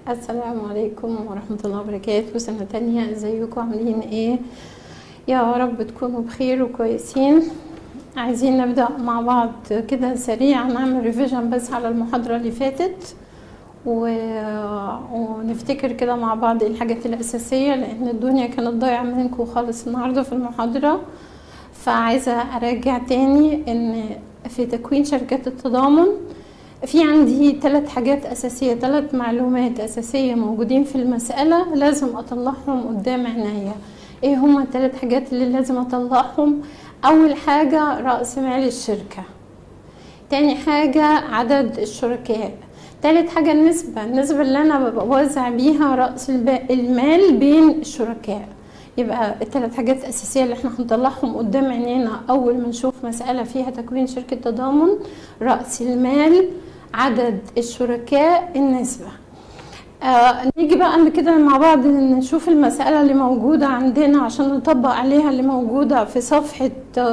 السلام عليكم ورحمة الله وبركاته سنة تانية ازيكم عاملين ايه يا رب تكونوا بخير وكويسين عايزين نبدأ مع بعض كده سريع نعمل ريفيجن بس على المحاضرة اللي فاتت و... ونفتكر كده مع بعض الحاجات الأساسية لأن الدنيا كانت ضايعة منكم خالص النهاردة في المحاضرة فعايزة أراجع تاني إن في تكوين شركات التضامن في عندي ثلاث حاجات أساسية ثلاث معلومات أساسية موجودين في المسألة لازم أطلعهم قدام عينيا إيه هما الثلاث حاجات اللي لازم أطلعهم أول حاجة رأس مال الشركة تاني حاجة عدد الشركاء تالت حاجة النسبة النسبة اللي أنا بوزع بيها رأس المال بين الشركاء يبقى الثلاث حاجات الأساسية اللي احنا هنطلعهم قدام عينينا أول ما نشوف مسألة فيها تكوين شركة تضامن رأس المال عدد الشركاء النسبة آه نيجي بقى كده مع بعض نشوف المسألة اللي موجودة عندنا عشان نطبق عليها اللي موجودة في صفحة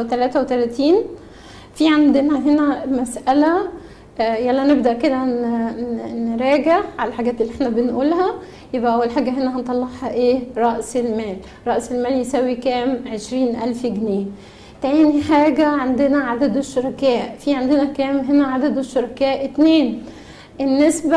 33 في عندنا هنا مسألة آه يلا نبدأ كده نراجع على الحاجات اللي احنا بنقولها يبقى أول حاجة هنا هنطلعها ايه رأس المال رأس المال يساوي كام عشرين ألف جنيه تاني حاجة عندنا عدد الشركاء في عندنا كام هنا عدد الشركاء اتنين النسبة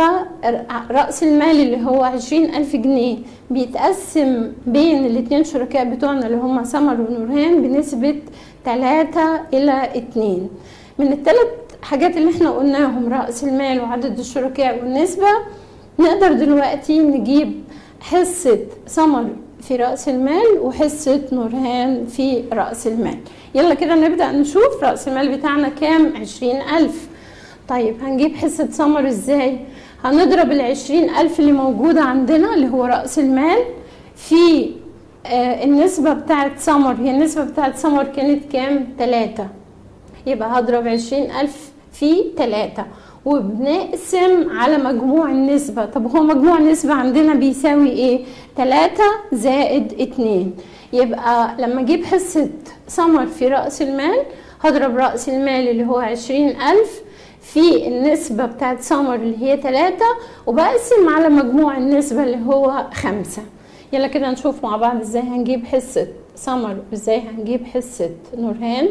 رأس المال اللي هو عشرين ألف جنيه بيتقسم بين الاتنين شركاء بتوعنا اللي هما سمر ونورهان بنسبة تلاتة إلى اتنين من التلات حاجات اللي احنا قلناهم رأس المال وعدد الشركاء والنسبة نقدر دلوقتي نجيب حصة سمر في رأس المال وحصة نورهان في رأس المال يلا كده نبدأ نشوف رأس المال بتاعنا كام عشرين ألف طيب هنجيب حصة سمر ازاي هنضرب العشرين ألف اللي موجودة عندنا اللي هو رأس المال في آه النسبة بتاعت سمر هي النسبة بتاعت سمر كانت كام تلاتة يبقى هضرب عشرين ألف في تلاتة وبنقسم على مجموع النسبة طب هو مجموع النسبة عندنا بيساوي ايه تلاتة زائد اتنين يبقى لما اجيب حصة سمر في رأس المال هضرب رأس المال اللي هو عشرين ألف في النسبة بتاعت سمر اللي هي تلاتة وبقسم على مجموع النسبة اللي هو خمسة يلا كده نشوف مع بعض ازاي هنجيب حصة سمر وازاي هنجيب حصة نورهان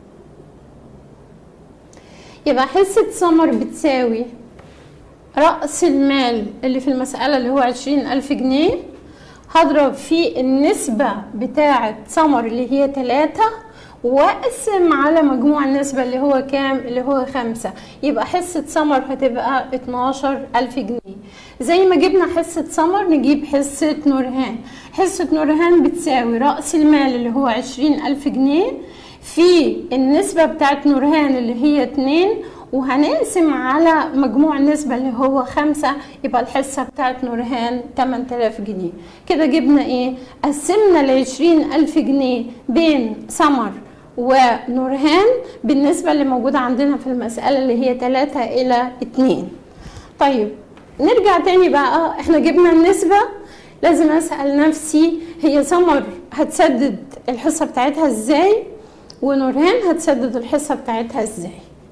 يبقى حصة سمر بتساوي رأس المال اللي في المسألة اللي هو عشرين ألف جنيه هضرب في النسبة بتاعة سمر اللي هي تلاتة واقسم على مجموع النسبة اللي هو كام اللي هو خمسة يبقى حصة سمر هتبقى اتناشر ألف جنيه زي ما جبنا حصة سمر نجيب حصة نورهان حصة نورهان بتساوي رأس المال اللي هو عشرين ألف جنيه في النسبة بتاعت نورهان اللي هي اتنين وهنقسم على مجموع النسبة اللي هو خمسة يبقى الحصة بتاعت نورهان تمن تلاف جنيه كده جبنا ايه قسمنا العشرين ألف جنيه بين سمر ونورهان بالنسبة اللي موجودة عندنا في المسألة اللي هي تلاتة إلى اتنين طيب نرجع تاني بقى احنا جبنا النسبة لازم أسأل نفسي هي سمر هتسدد الحصة بتاعتها ازاي ونورهان هتسدد الحصة بتاعتها ازاي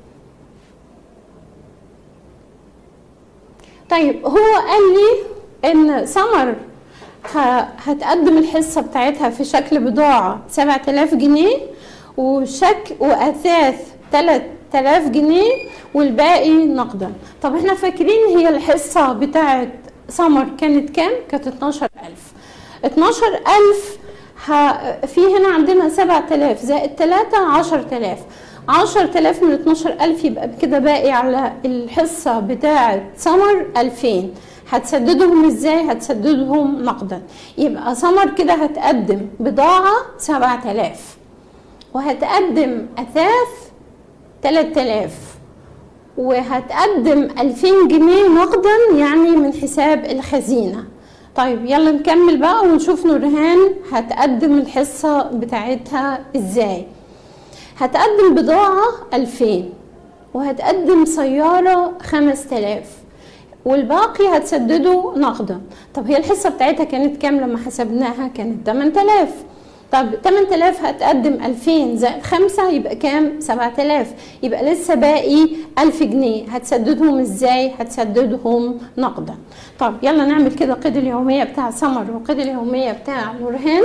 طيب هو قال لي ان سمر هتقدم الحصة بتاعتها في شكل بضاعة سبعة آلاف جنيه وشكل وأثاث تلات آلاف جنيه والباقي نقدا طب احنا فاكرين هي الحصة بتاعت سمر كانت كام؟ كانت اتناشر ألف اتناشر ألف في هنا عندنا سبعة آلاف زائد تلاتة عشر آلاف عشر آلاف من اتناشر ألف يبقى كده باقي على الحصة بتاعة سمر ألفين هتسددهم ازاي هتسددهم نقدا يبقى سمر كده هتقدم بضاعة سبعة آلاف وهتقدم أثاث تلات آلاف وهتقدم ألفين جنيه نقدا يعني من حساب الخزينة طيب يلا نكمل بقى ونشوف نورهان هتقدم الحصة بتاعتها ازاي هتقدم بضاعة ألفين وهتقدم سيارة خمس تلاف والباقي هتسدده نقدا طب هي الحصة بتاعتها كانت كام لما حسبناها كانت تمن تلاف طب 8000 هتقدم 2000 زائد 5 يبقى كام 7000 يبقى لسه باقي 1000 جنيه هتسددهم ازاي هتسددهم نقدا طب يلا نعمل كده قيد اليوميه بتاع سمر وقيد اليوميه بتاع نورهان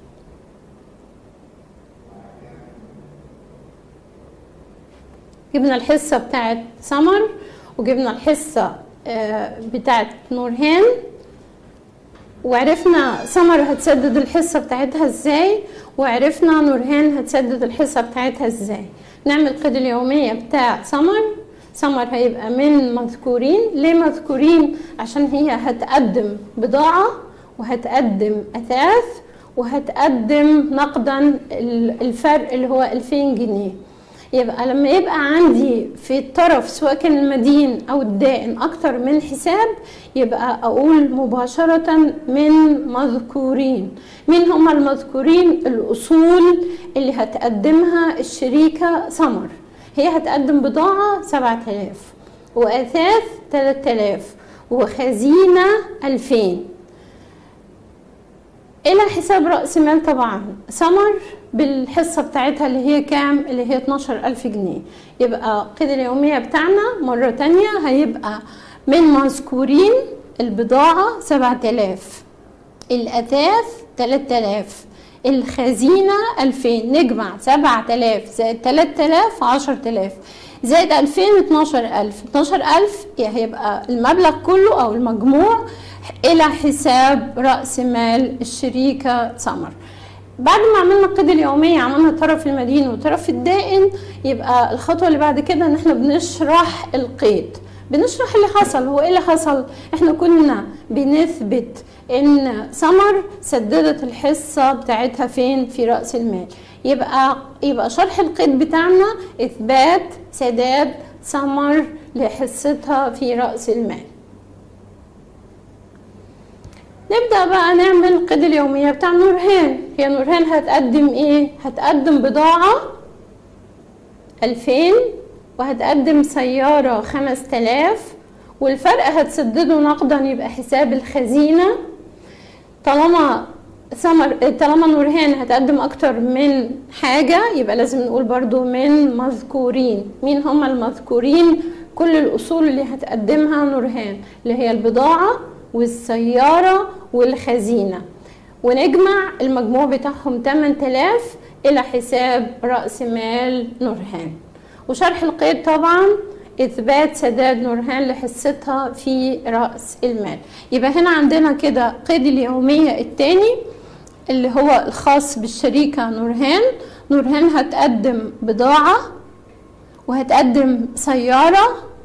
جبنا الحصه بتاعت سمر وجبنا الحصه آه، بتاعت نورهان وعرفنا سمر هتسدد الحصه بتاعتها ازاي وعرفنا نورهان هتسدد الحصه بتاعتها ازاي نعمل قيد اليوميه بتاع سمر سمر هيبقى من مذكورين ليه مذكورين عشان هي هتقدم بضاعه وهتقدم اثاث وهتقدم نقدا الفرق اللي هو 2000 جنيه يبقى لما يبقى عندي في الطرف سواء كان المدين او الدائن اكتر من حساب يبقى اقول مباشرة من مذكورين مين هم المذكورين الاصول اللي هتقدمها الشريكة سمر هي هتقدم بضاعة 7000 واثاث 3000 وخزينة 2000 الى حساب راس مال طبعا سمر بالحصة بتاعتها اللي هي كام اللي هي 12 ألف جنيه يبقى قيد اليومية بتاعنا مرة تانية هيبقى من مذكورين البضاعة 7000 الأثاث 3000 الخزينة 2000 نجمع 7000 زائد 3000 10000 زائد 2000 12000 12000 هيبقى المبلغ كله أو المجموع إلى حساب رأس مال الشريكة سمر بعد ما عملنا القيد اليومية عملنا الطرف المدين والطرف الدائن يبقى الخطوة اللي بعد كده ان احنا بنشرح القيد بنشرح اللي حصل هو ايه اللي حصل احنا كنا بنثبت ان سمر سددت الحصة بتاعتها فين في رأس المال يبقى يبقى شرح القيد بتاعنا اثبات سداد سمر لحصتها في رأس المال نبدأ بقى نعمل قيد اليومية بتاع نورهان هي نورهان هتقدم ايه هتقدم بضاعة ألفين وهتقدم سيارة خمس تلاف والفرق هتسدده نقدا يبقى حساب الخزينة طالما سمر طالما نورهان هتقدم اكتر من حاجة يبقى لازم نقول برضو من مذكورين مين هم المذكورين كل الاصول اللي هتقدمها نورهان اللي هي البضاعة والسيارة والخزينة ونجمع المجموع بتاعهم 8000 إلى حساب رأس مال نورهان وشرح القيد طبعا إثبات سداد نورهان لحصتها في رأس المال يبقى هنا عندنا كده قيد اليومية التاني اللي هو الخاص بالشريكة نورهان نورهان هتقدم بضاعة وهتقدم سيارة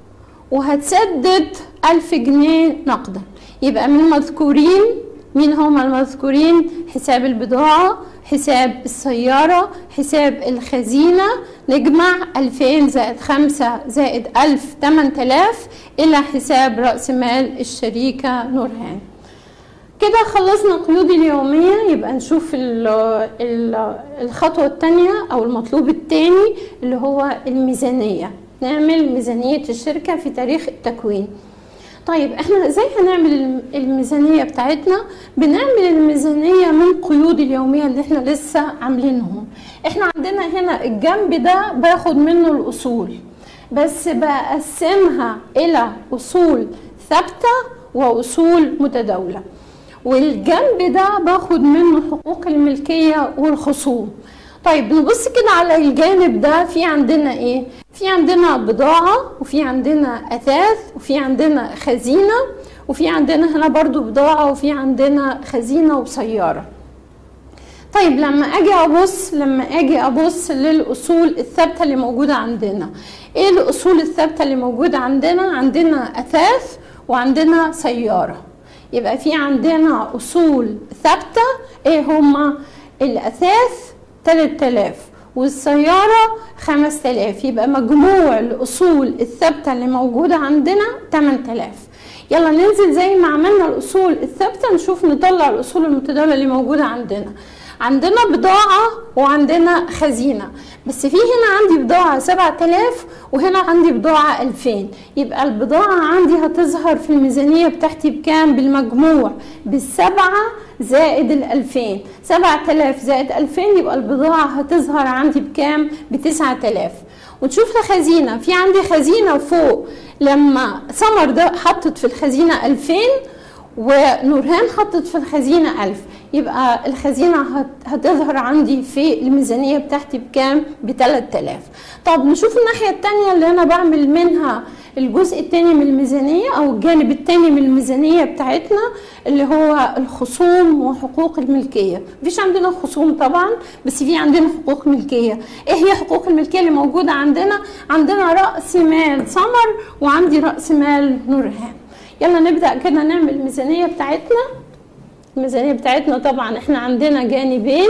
وهتسدد ألف جنيه نقدا يبقى من المذكورين مين هم المذكورين حساب البضاعة حساب السيارة حساب الخزينة نجمع 2000 زائد 5 زائد 1000 8000 إلى حساب رأس مال الشريكة نورهان كده خلصنا القيود اليومية يبقى نشوف ال ال الخطوة الثانية أو المطلوب الثاني اللي هو الميزانية نعمل ميزانية الشركة في تاريخ التكوين طيب احنا ازاي هنعمل الميزانيه بتاعتنا بنعمل الميزانيه من قيود اليوميه اللي احنا لسه عاملينهم احنا عندنا هنا الجنب ده باخد منه الاصول بس بقسمها الى اصول ثابته واصول متداوله والجنب ده باخد منه حقوق الملكيه والخصوم طيب نبص كده على الجانب ده في عندنا ايه في عندنا بضاعة وفي عندنا أثاث وفي عندنا خزينة وفي عندنا هنا برضو بضاعة وفي عندنا خزينة وسيارة طيب لما اجي ابص لما اجي ابص للاصول الثابته اللي موجوده عندنا ايه الاصول الثابته اللي موجوده عندنا عندنا اثاث وعندنا سياره يبقى في عندنا اصول ثابته ايه هما الاثاث 3000 والسيارة 5000 يبقى مجموع الأصول الثابتة اللي موجودة عندنا 8000 يلا ننزل زي ما عملنا الأصول الثابتة نشوف نطلع الأصول المتداولة اللي موجودة عندنا عندنا بضاعة وعندنا خزينة بس في هنا عندي بضاعة 7000 وهنا عندي بضاعة 2000 يبقى البضاعة عندي هتظهر في الميزانية بتاعتي بكام بالمجموع بالسبعة زائد ال 2000 7000 زائد 2000 يبقى البضاعة هتظهر عندي بكام ب 9000 ونشوف الخزينة في عندي خزينة فوق لما سمر ده حطت في الخزينة 2000 ونورهان حطت في الخزينة ألف يبقى الخزينة هتظهر عندي في الميزانية بتاعتي بكام؟ ب 3000 طب نشوف الناحية التانية اللي أنا بعمل منها الجزء التاني من الميزانية أو الجانب التاني من الميزانية بتاعتنا اللي هو الخصوم وحقوق الملكية مفيش عندنا خصوم طبعا بس في عندنا حقوق ملكية إيه هي حقوق الملكية اللي موجودة عندنا؟ عندنا رأس مال سمر وعندي رأس مال نورهان يلا نبدأ كده نعمل الميزانية بتاعتنا الميزانية بتاعتنا طبعا احنا عندنا جانبين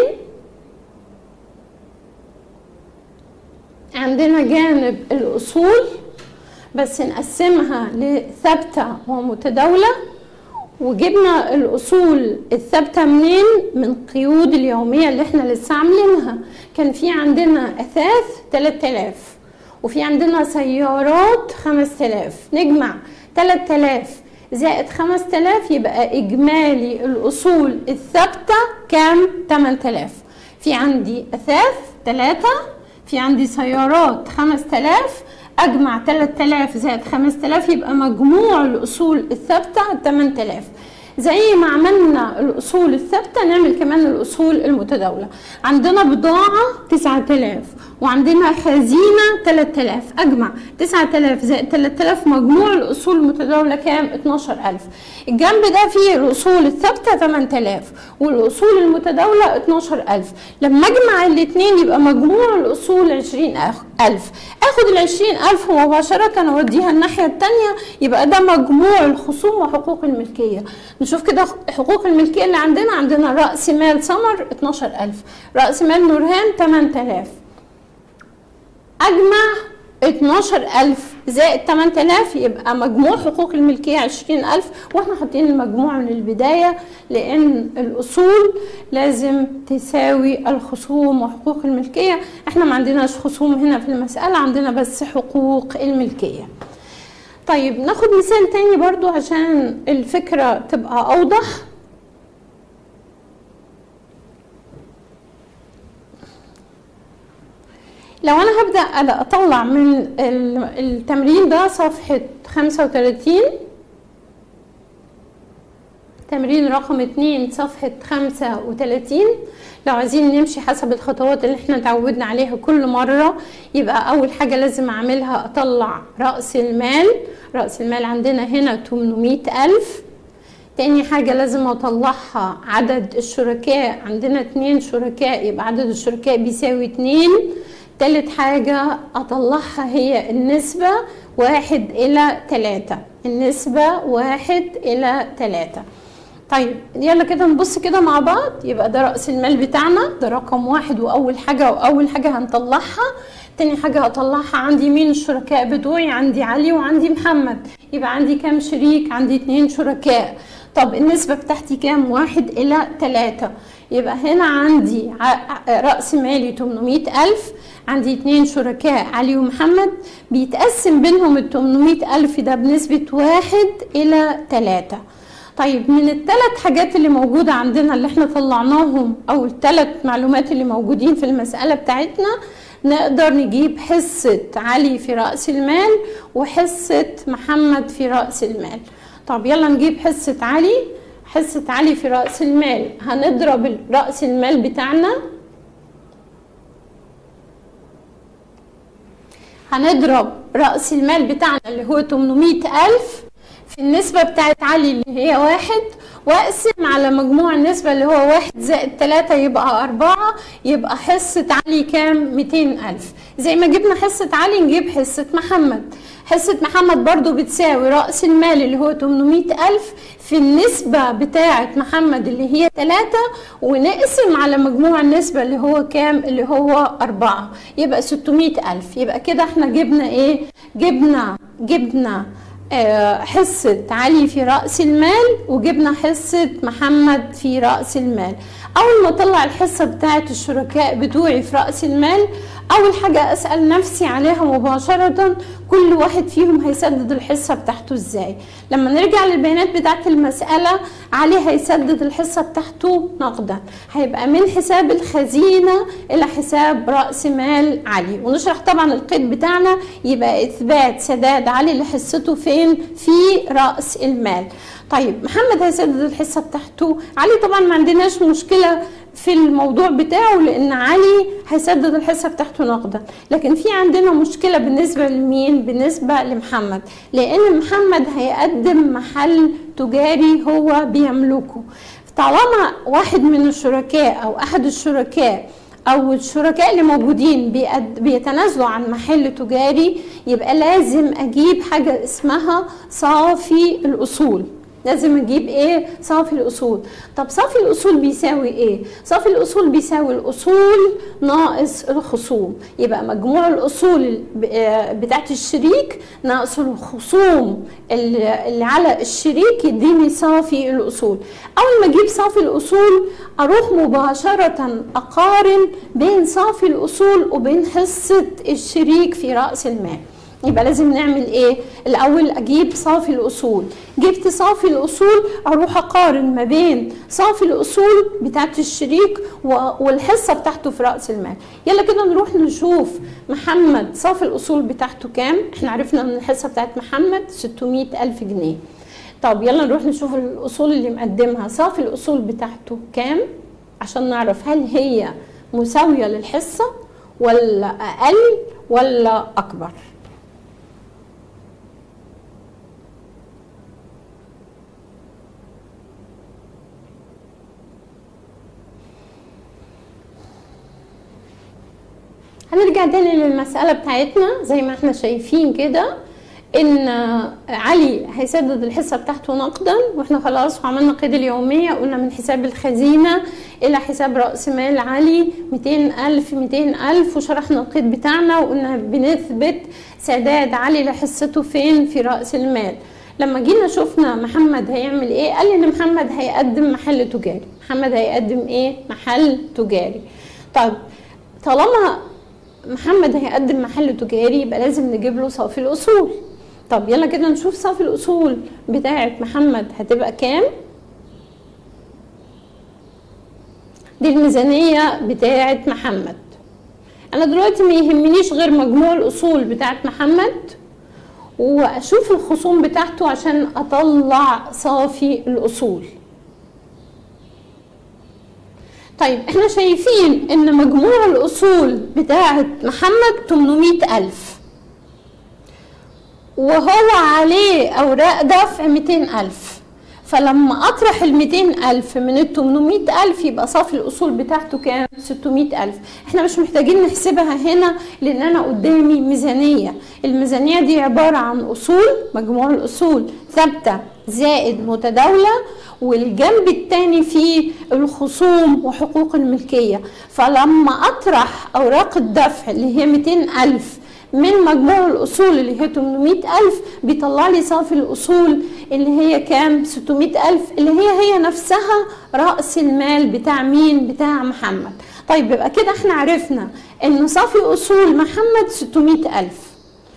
عندنا جانب الأصول بس نقسمها لثابتة ومتداولة وجبنا الأصول الثابتة منين؟ من قيود اليومية اللي احنا لسه عاملينها كان في عندنا أثاث 3000 وفي عندنا سيارات 5000 نجمع 3000 زائد 5000 يبقى إجمالي الأصول الثابتة كام؟ 8000 في عندي أثاث 3 في عندي سيارات 5000 أجمع 3000 زائد 5000 يبقى مجموع الأصول الثابتة 8000 زي ما عملنا الأصول الثابتة نعمل كمان الأصول المتداولة عندنا بضاعة 9000 وعندنا خزينة 3000 أجمع 9000 زائد 3000 مجموع الأصول المتداولة كام 12000 الجنب ده فيه الأصول الثابتة 8000 والأصول المتداولة 12000 لما أجمع الاثنين يبقى مجموع الأصول 20000 اخد ال 20000 مباشرة اوديها الناحية التانية يبقى ده مجموع الخصوم وحقوق الملكية نشوف كده حقوق الملكية اللي عندنا عندنا رأس مال سمر 12000 رأس مال نورهان 8000 أجمع 12000 زائد 8000 يبقى مجموع حقوق الملكية 20000 واحنا حاطين المجموع من البداية لأن الأصول لازم تساوي الخصوم وحقوق الملكية احنا ما عندناش خصوم هنا في المسألة عندنا بس حقوق الملكية طيب ناخد مثال تاني برضو عشان الفكرة تبقى أوضح لو انا هبدا اطلع من التمرين ده صفحه 35 تمرين رقم 2 صفحه 35 لو عايزين نمشي حسب الخطوات اللي احنا اتعودنا عليها كل مره يبقى اول حاجه لازم اعملها اطلع راس المال راس المال عندنا هنا 800 الف تاني حاجة لازم أطلعها عدد الشركاء عندنا اتنين شركاء يبقى عدد الشركاء بيساوي اتنين تالت حاجة أطلعها هي النسبة واحد إلى تلاتة النسبة واحد إلى تلاتة طيب يلا كده نبص كده مع بعض يبقى ده رأس المال بتاعنا ده رقم واحد وأول حاجة وأول حاجة هنطلعها تاني حاجة هطلعها عندي مين الشركاء بتوعي عندي علي وعندي محمد يبقى عندي كام شريك عندي اتنين شركاء طب النسبة بتاعتي كام واحد إلى تلاتة يبقى هنا عندي رأس مالي 800 ألف عندي اتنين شركاء علي ومحمد بيتقسم بينهم ال 800 ألف ده بنسبة واحد إلى تلاتة طيب من الثلاث حاجات اللي موجودة عندنا اللي احنا طلعناهم أو الثلاث معلومات اللي موجودين في المسألة بتاعتنا نقدر نجيب حصة علي في رأس المال وحصة محمد في رأس المال طب يلا نجيب حصة علي حصة علي في رأس المال هنضرب رأس المال بتاعنا هنضرب رأس المال بتاعنا اللي هو 800 ألف في النسبة بتاعت علي اللي هي واحد واقسم على مجموع النسبة اللي هو واحد زائد تلاتة يبقى أربعة يبقى حصة علي كام؟ 200 ألف زي ما جبنا حصة علي نجيب حصة محمد حصة محمد برضو بتساوي رأس المال اللي هو 800 ألف في النسبة بتاعة محمد اللي هي 3 ونقسم على مجموع النسبة اللي هو كام اللي هو 4 يبقى 600 ألف يبقى كده احنا جبنا ايه جبنا جبنا آه حصة علي في رأس المال وجبنا حصة محمد في رأس المال اول ما اطلع الحصه بتاعه الشركاء بتوعي في راس المال اول حاجه اسال نفسي عليها مباشره كل واحد فيهم هيسدد الحصه بتاعته ازاي لما نرجع للبيانات بتاعه المساله علي هيسدد الحصه بتاعته نقدا هيبقى من حساب الخزينه الى حساب راس مال علي ونشرح طبعا القيد بتاعنا يبقى اثبات سداد علي لحصته فين في راس المال طيب محمد هيسدد الحصه بتاعته علي طبعا ما عندناش مشكله في الموضوع بتاعه لان علي هيسدد الحصه بتاعته نقدا لكن في عندنا مشكله بالنسبه لمين بالنسبه لمحمد لان محمد هيقدم محل تجاري هو بيملكه طالما واحد من الشركاء او احد الشركاء او الشركاء اللي موجودين بيتنازلوا عن محل تجاري يبقى لازم اجيب حاجه اسمها صافي الاصول لازم اجيب ايه صافي الاصول طب صافي الاصول بيساوي ايه صافي الاصول بيساوي الاصول ناقص الخصوم يبقى مجموع الاصول بتاعت الشريك ناقص الخصوم اللي على الشريك يديني صافي الاصول اول ما اجيب صافي الاصول اروح مباشره اقارن بين صافي الاصول وبين حصه الشريك في راس المال يبقى لازم نعمل ايه الاول اجيب صافي الاصول جبت صافي الاصول اروح اقارن ما بين صافي الاصول بتاعت الشريك والحصه بتاعته في راس المال يلا كده نروح نشوف محمد صافي الاصول بتاعته كام احنا عرفنا ان الحصه بتاعت محمد 600 الف جنيه طب يلا نروح نشوف الاصول اللي مقدمها صافي الاصول بتاعته كام عشان نعرف هل هي مساويه للحصه ولا اقل ولا اكبر هنرجع تاني للمسألة بتاعتنا زي ما احنا شايفين كده ان علي هيسدد الحصة بتاعته نقدا واحنا خلاص وعملنا قيد اليومية قلنا من حساب الخزينة الى حساب رأس مال علي 200 ألف 200 ألف وشرحنا القيد بتاعنا وقلنا بنثبت سداد علي لحصته فين في رأس المال لما جينا شفنا محمد هيعمل ايه قال ان محمد هيقدم محل تجاري محمد هيقدم ايه محل تجاري طيب طالما محمد هيقدم محل تجاري يبقى لازم نجيب له صافي الاصول طب يلا كده نشوف صافي الاصول بتاعه محمد هتبقى كام دي الميزانيه بتاعه محمد انا دلوقتي ما يهمنيش غير مجموع الاصول بتاعه محمد واشوف الخصوم بتاعته عشان اطلع صافي الاصول طيب احنا شايفين ان مجموع الاصول بتاعه محمد 800 الف وهو عليه اوراق دفع 200 الف فلما اطرح ال 200 الف من ال 800 الف يبقى صافي الاصول بتاعته كام 600 الف احنا مش محتاجين نحسبها هنا لان انا قدامي ميزانيه الميزانيه دي عباره عن اصول مجموع الاصول ثابته زائد متداوله والجنب الثاني فيه الخصوم وحقوق الملكية فلما أطرح أوراق الدفع اللي هي 200 ألف من مجموع الأصول اللي هي 800 ألف بيطلع لي صافي الأصول اللي هي كام 600 ألف اللي هي هي نفسها رأس المال بتاع مين بتاع محمد طيب يبقى كده احنا عرفنا ان صافي أصول محمد 600 ألف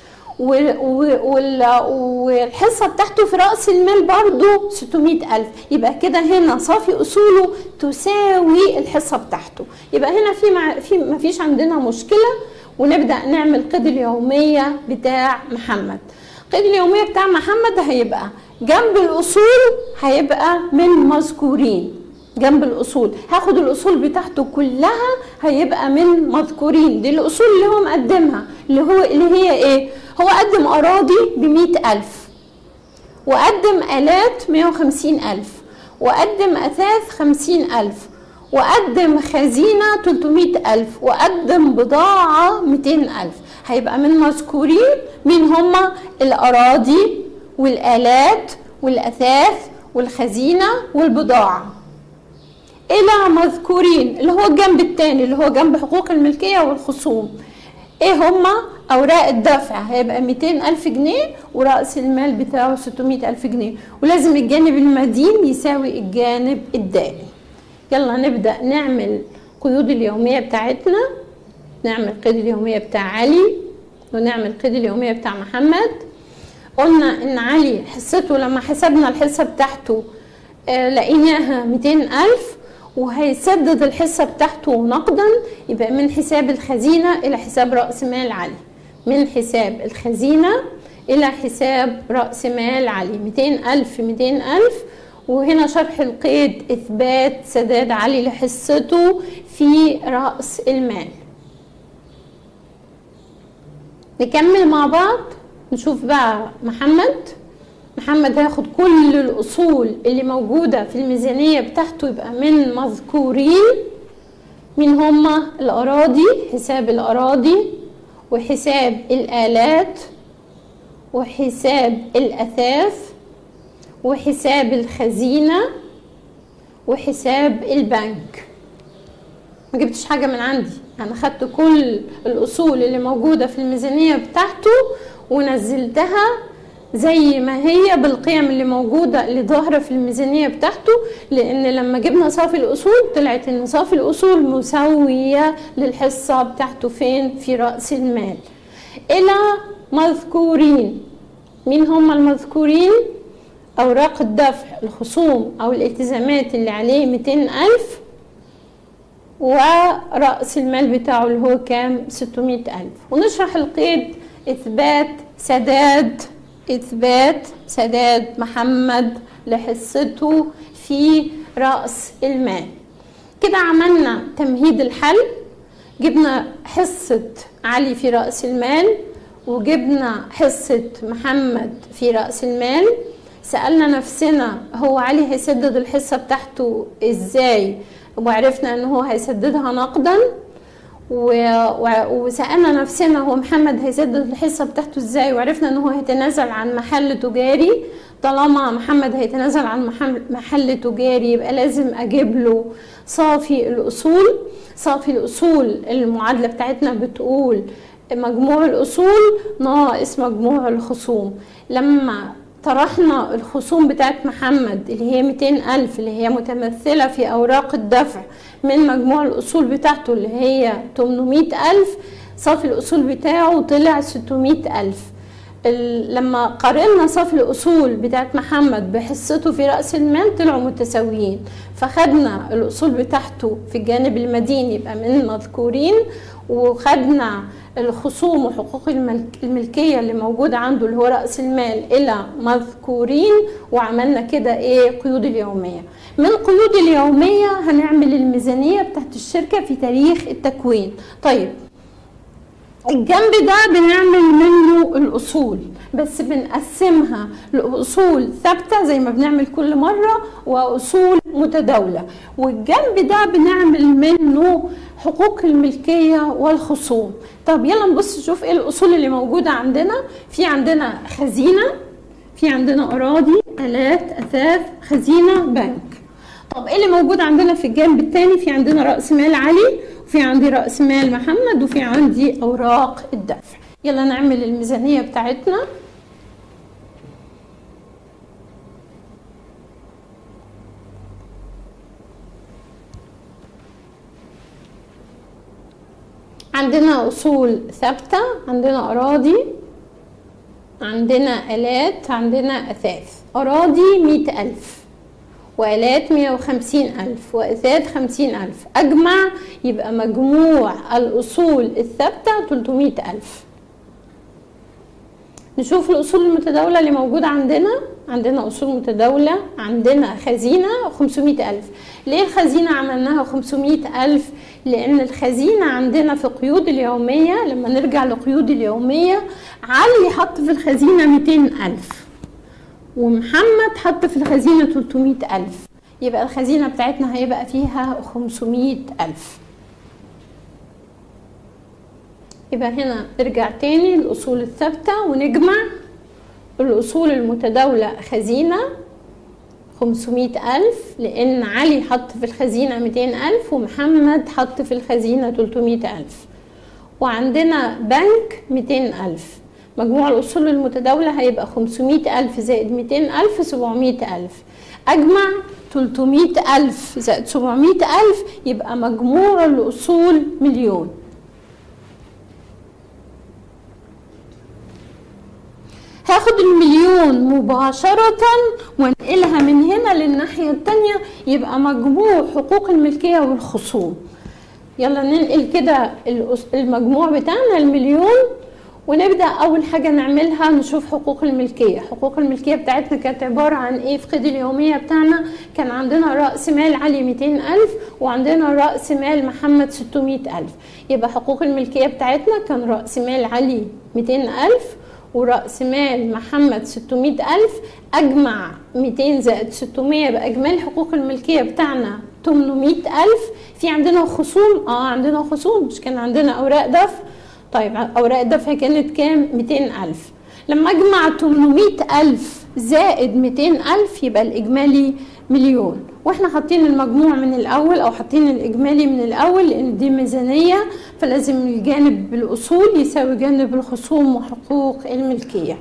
والحصه بتاعته في راس المال برضو 600 الف يبقى كده هنا صافي اصوله تساوي الحصه بتاعته يبقى هنا في مع في ما فيش عندنا مشكله ونبدا نعمل قيد اليوميه بتاع محمد قيد اليوميه بتاع محمد هيبقى جنب الاصول هيبقى من مذكورين جنب الاصول هاخد الاصول بتاعته كلها هيبقى من مذكورين دي الاصول اللي هو مقدمها اللي هو اللي هي ايه هو قدم أراضي بمئة ألف وقدم آلات مية وخمسين ألف وقدم أثاث خمسين ألف وقدم خزينة تلتمية ألف وقدم بضاعة ميتين ألف هيبقى من مذكورين مين هما الأراضي والآلات والأثاث والخزينة والبضاعة إلى مذكورين اللي هو الجنب التاني اللي هو جنب حقوق الملكية والخصوم ايه هما اوراق الدفع هيبقى 200 الف جنيه ورأس المال بتاعه 600 الف جنيه ولازم الجانب المدين يساوي الجانب الدائن يلا نبدأ نعمل قيود اليومية بتاعتنا نعمل قيد اليومية بتاع علي ونعمل قيد اليومية بتاع محمد قلنا ان علي حصته لما حسبنا الحصة بتاعته آه لقيناها 200 ألف وهيسدد الحصة بتاعته نقدا يبقى من حساب الخزينة إلى حساب رأس مال علي من حساب الخزينة إلى حساب رأس مال علي 200 ألف 200 ألف وهنا شرح القيد إثبات سداد علي لحصته في رأس المال نكمل مع بعض نشوف بقى محمد محمد هياخد كل الأصول اللي موجودة في الميزانية بتاعته يبقى من مذكورين مين هما الأراضي حساب الأراضي وحساب الآلات وحساب الأثاث وحساب الخزينة وحساب البنك ما جبتش حاجة من عندي أنا خدت كل الأصول اللي موجودة في الميزانية بتاعته ونزلتها زي ما هي بالقيم اللي موجودة اللي ظاهرة في الميزانية بتاعته لأن لما جبنا صافي الأصول طلعت إن صافي الأصول مساوية للحصة بتاعته فين في رأس المال إلى مذكورين مين هم المذكورين أوراق الدفع الخصوم أو الالتزامات اللي عليه 200 ألف ورأس المال بتاعه اللي هو كام 600 ألف ونشرح القيد إثبات سداد إثبات سداد محمد لحصته في رأس المال كده عملنا تمهيد الحل جبنا حصة علي في رأس المال وجبنا حصة محمد في رأس المال سألنا نفسنا هو علي هيسدد الحصة بتاعته ازاي وعرفنا ان هو هيسددها نقدا و... و... وسألنا نفسنا هو محمد هيسدد الحصة بتاعته ازاي وعرفنا ان هو هيتنازل عن محل تجاري طالما محمد هيتنازل عن محل, محل تجاري يبقى لازم اجيب له صافي الاصول صافي الاصول المعادلة بتاعتنا بتقول مجموع الاصول ناقص مجموع الخصوم لما طرحنا الخصوم بتاعت محمد اللي هي 200 ألف اللي هي متمثلة في أوراق الدفع من مجموع الأصول بتاعته اللي هي 800 ألف صافي الأصول بتاعه طلع 600 ألف لما قارنا صافي الأصول بتاعت محمد بحصته في رأس المال طلعوا متساويين فخدنا الأصول بتاعته في الجانب المديني يبقى من مذكورين وخدنا الخصوم وحقوق الملكية اللي موجودة عنده اللي هو رأس المال إلى مذكورين وعملنا كده إيه قيود اليومية من قيود اليومية هنعمل الميزانية بتاعت الشركة في تاريخ التكوين طيب الجنب ده بنعمل منه الأصول بس بنقسمها لأصول ثابتة زي ما بنعمل كل مرة وأصول متداولة والجنب ده بنعمل منه حقوق الملكية والخصوم طب يلا نبص نشوف ايه الأصول اللي موجودة عندنا في عندنا خزينة في عندنا أراضي آلات أثاث خزينة بنك طب ايه اللي موجود عندنا في الجنب الثاني في عندنا رأس مال علي وفي عندي رأس مال محمد وفي عندي أوراق الدفع يلا نعمل الميزانية بتاعتنا عندنا أصول ثابتة عندنا أراضي عندنا آلات عندنا أثاث أراضي مئة ألف وآلات مية وخمسين ألف وأثاث خمسين ألف أجمع يبقى مجموع الأصول الثابتة تلتمية ألف نشوف الأصول المتداولة اللي موجودة عندنا عندنا أصول متداولة عندنا خزينة 500 ألف ليه الخزينة عملناها 500 ألف لأن الخزينة عندنا في قيود اليومية لما نرجع لقيود اليومية علي حط في الخزينة 200 ألف ومحمد حط في الخزينة 300 ألف يبقى الخزينة بتاعتنا هيبقى فيها 500 ألف يبقى هنا نرجع تاني الأصول الثابتة ونجمع الأصول المتداولة خزينة 500 ألف لأن علي حط في الخزينة 200 ألف ومحمد حط في الخزينة 300 ألف وعندنا بنك 200 ألف مجموع الأصول المتداولة هيبقى 500 ألف زائد 200 ألف 700 ألف أجمع 300 ألف زائد 700 ألف يبقى مجموع الأصول مليون هاخد المليون مباشرة وانقلها من هنا للناحية التانية يبقى مجموع حقوق الملكية والخصوم يلا ننقل كده الأس- المجموع بتاعنا المليون ونبدأ أول حاجة نعملها نشوف حقوق الملكية حقوق الملكية بتاعتنا كانت عبارة عن إيه في قيد اليومية بتاعنا كان عندنا رأس مال علي 200 ألف وعندنا رأس مال محمد 600 ألف يبقى حقوق الملكية بتاعتنا كان رأس مال علي 200 ألف ورأس مال محمد 600 ألف أجمع 200 زائد 600 يبقى إجمالي حقوق الملكية بتاعنا 800 ألف في عندنا خصوم اه عندنا خصوم مش كان عندنا أوراق دفع طيب أوراق الدفع كانت كام 200 ألف لما أجمع 800 ألف زائد 200 ألف يبقى الإجمالي مليون واحنا حاطين المجموع من الأول أو حاطين الإجمالي من الأول لأن دي ميزانية فلازم الجانب الأصول يساوي جانب الخصوم وحقوق الملكية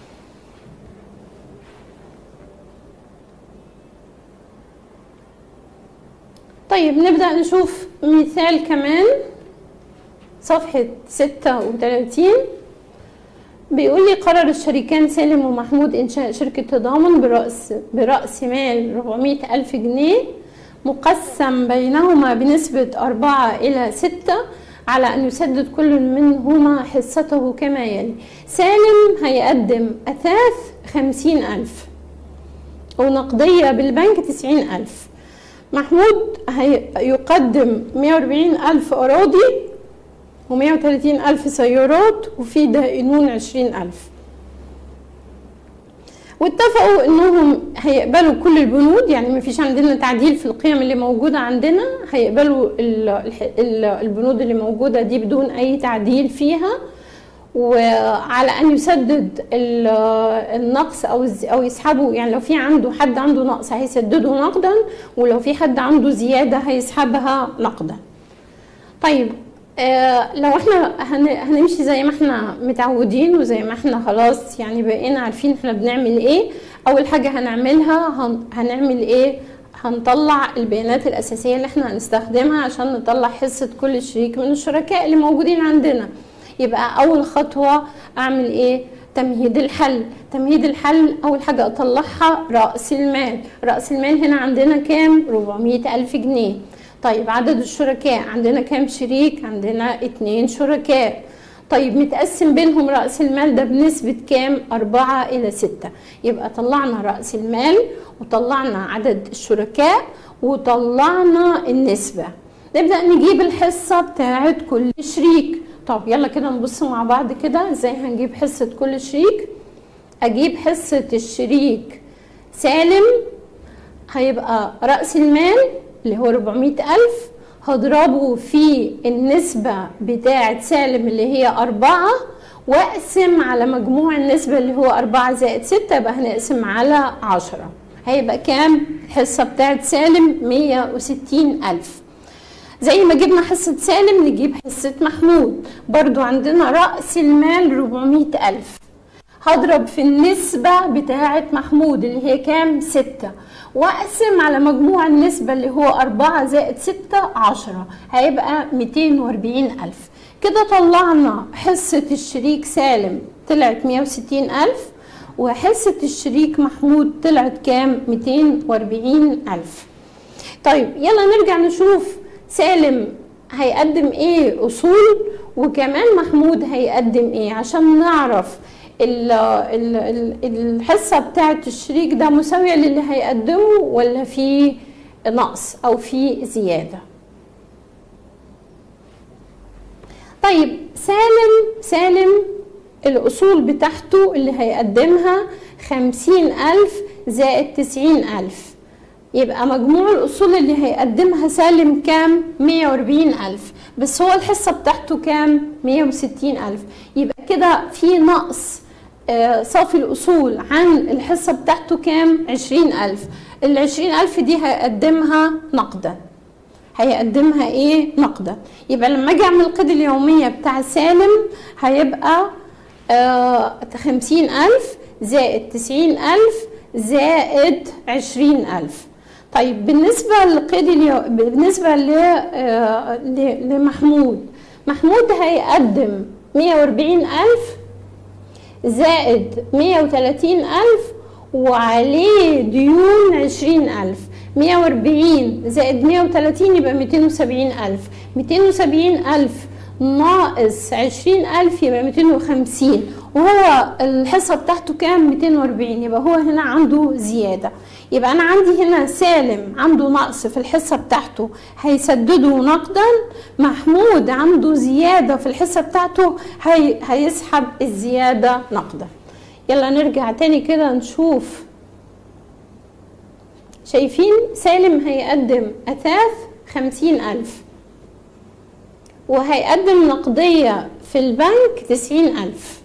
طيب نبدأ نشوف مثال كمان صفحة 36 بيقول لي قرر الشريكان سالم ومحمود إنشاء شركة تضامن برأس برأس مال 400 ألف جنيه مقسم بينهما بنسبة أربعة إلى ستة على أن يسدد كل منهما حصته كما يلي سالم هيقدم أثاث خمسين ألف ونقدية بالبنك تسعين ألف محمود هيقدم مية وأربعين ألف أراضي ومية وتلاتين ألف سيارات وفي دائنون عشرين ألف واتفقوا انهم هيقبلوا كل البنود يعني ما فيش عندنا تعديل في القيم اللي موجوده عندنا هيقبلوا ال- الح- ال- البنود اللي موجوده دي بدون اي تعديل فيها وعلى ان يسدد ال- النقص او الز- او يسحبه يعني لو في عنده حد عنده نقص هيسدده نقدا ولو في حد عنده زياده هيسحبها نقدا طيب آه لو احنا هن- هنمشي زي ما احنا متعودين وزي ما احنا خلاص يعني بقينا عارفين احنا بنعمل ايه اول حاجة هنعملها هن هنعمل ايه هنطلع البيانات الأساسية اللي احنا هنستخدمها عشان نطلع حصة كل شريك من الشركاء اللي موجودين عندنا يبقى أول خطوة أعمل ايه تمهيد الحل تمهيد الحل أول حاجة أطلعها رأس المال رأس المال هنا عندنا كام 400 ألف جنيه طيب عدد الشركاء عندنا كام شريك عندنا اتنين شركاء طيب متقسم بينهم رأس المال ده بنسبة كام أربعة إلى ستة يبقى طلعنا رأس المال وطلعنا عدد الشركاء وطلعنا النسبة نبدأ نجيب الحصة بتاعت كل شريك طب يلا كده نبص مع بعض كده ازاي هنجيب حصة كل شريك أجيب حصة الشريك سالم هيبقى رأس المال اللي هو 400 ألف هضربه في النسبة بتاعة سالم اللي هي أربعة وأقسم على مجموع النسبة اللي هو أربعة زائد ستة يبقى هنقسم على عشرة هيبقى كام الحصة بتاعة سالم مية وستين ألف زي ما جبنا حصة سالم نجيب حصة محمود برضو عندنا رأس المال 400 ألف هضرب في النسبة بتاعة محمود اللي هي كام ستة واقسم على مجموع النسبة اللي هو أربعة زائد ستة عشرة هيبقى ميتين وأربعين ألف كده طلعنا حصة الشريك سالم طلعت مية وستين ألف وحصة الشريك محمود طلعت كام ميتين وأربعين ألف طيب يلا نرجع نشوف سالم هيقدم ايه اصول وكمان محمود هيقدم ايه عشان نعرف ال ال ال الحصه بتاعه الشريك ده مساويه للي هيقدمه ولا في نقص او في زياده طيب سالم سالم الأصول بتاعته اللي هيقدمها خمسين ألف زائد تسعين ألف يبقى مجموع الأصول اللي هيقدمها سالم كام؟ مية وأربعين ألف بس هو الحصة بتاعته كام؟ مية وستين ألف يبقى كده في نقص آه، صافي الأصول عن الحصة بتاعته كام؟ عشرين ألف العشرين ألف دي هيقدمها نقدا هيقدمها ايه نقدا يبقى لما اجي اعمل القيد اليومية بتاع سالم هيبقى آه خمسين ألف زائد تسعين ألف زائد عشرين ألف طيب بالنسبة لقيد اليو... بالنسبة ل... آه، ل... لمحمود محمود هيقدم مية وأربعين ألف زائد مية وتلاتين ألف وعليه ديون عشرين ألف مية وأربعين زائد مية وتلاتين يبقى ميتين وسبعين ألف ميتين وسبعين ألف ناقص عشرين ألف يبقى ميتين وخمسين وهو الحصة بتاعته كام ميتين وأربعين يبقى هو هنا عنده زيادة يبقى أنا عندي هنا سالم عنده نقص في الحصة بتاعته هيسدده نقدا محمود عنده زيادة في الحصة بتاعته هي هيسحب الزيادة نقدا يلا نرجع تاني كده نشوف شايفين سالم هيقدم أثاث خمسين ألف وهيقدم نقدية في البنك تسعين ألف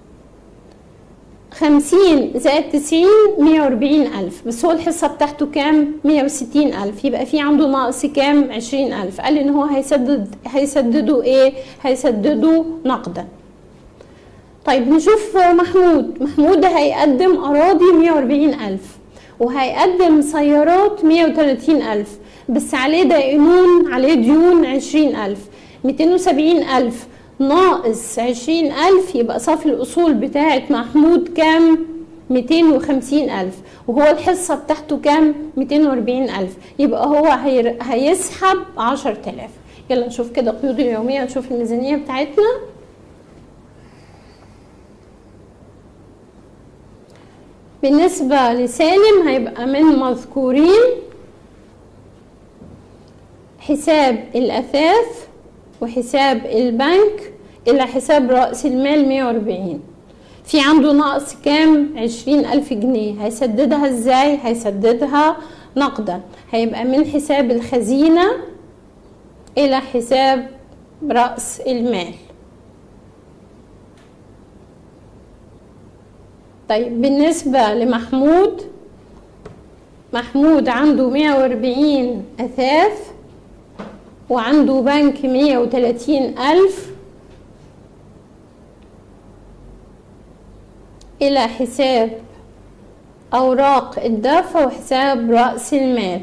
خمسين زائد تسعين مية وأربعين ألف بس هو الحصة بتاعته كام مية وستين ألف يبقى في عنده ناقص كام عشرين ألف قال إن هو هيسدد هيسدده إيه هيسدده نقدا طيب نشوف محمود محمود هيقدم أراضي مية وأربعين ألف وهيقدم سيارات مية وتلاتين ألف بس عليه دينون عليه ديون عشرين ألف ميتين وسبعين ألف ناقص عشرين ألف يبقى صافي الأصول بتاعت محمود كام ميتين وخمسين ألف وهو الحصة بتاعته كام ميتين وأربعين ألف يبقى هو هير... هيسحب عشر تلاف يلا نشوف كده قيود اليومية نشوف الميزانية بتاعتنا بالنسبة لسالم هيبقى من مذكورين حساب الأثاث وحساب البنك إلى حساب رأس المال 140 في عنده نقص كام عشرين ألف جنيه هيسددها ازاي هيسددها نقدا هيبقى من حساب الخزينة إلى حساب رأس المال طيب بالنسبة لمحمود محمود عنده مية وأربعين أثاث وعنده بنك مية وتلاتين ألف إلى حساب أوراق الدفع وحساب رأس المال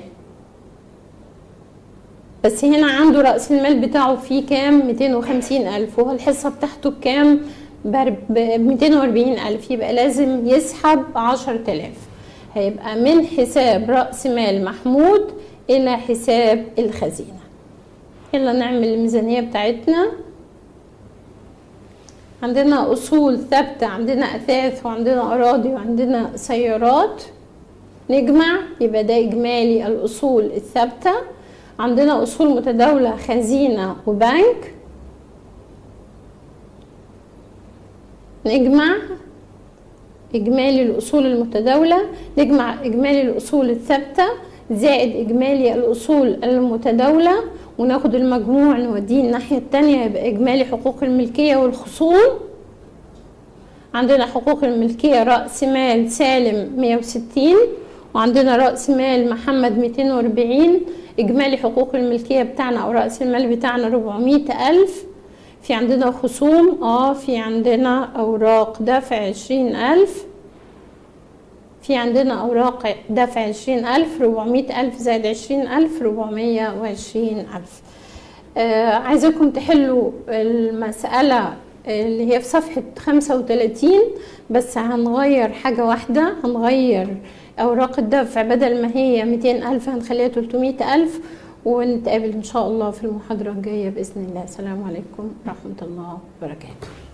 بس هنا عنده رأس المال بتاعه فيه كام ميتين وخمسين ألف وهو الحصة بتاعته بكام بميتين وأربعين ألف يبقى لازم يسحب عشر تلاف هيبقى من حساب رأس مال محمود إلى حساب الخزينة يلا نعمل الميزانية بتاعتنا عندنا أصول ثابتة عندنا أثاث وعندنا أراضي وعندنا سيارات نجمع يبقى ده إجمالي الأصول الثابتة عندنا أصول متداولة خزينة وبنك نجمع إجمالي الأصول المتداولة نجمع إجمالي الأصول الثابتة زائد إجمالي الأصول المتداولة وناخد المجموع نوديه الناحية التانية يبقى إجمالي حقوق الملكية والخصوم عندنا حقوق الملكية رأس مال سالم مية وستين وعندنا رأس مال محمد ميتين وأربعين إجمالي حقوق الملكية بتاعنا أو رأس المال بتاعنا ربعمية ألف في عندنا خصوم اه في عندنا أوراق دفع عشرين ألف في عندنا أوراق دفع عشرين ألف ربعمية ألف زائد عشرين ألف ربعمية وعشرين ألف آه عايزاكم تحلوا المسألة اللي هي في صفحة خمسة وتلاتين بس هنغير حاجة واحدة هنغير أوراق الدفع بدل ما هي ميتين ألف هنخليها تلتمية ألف ونتقابل إن شاء الله في المحاضرة الجاية بإذن الله السلام عليكم ورحمة الله وبركاته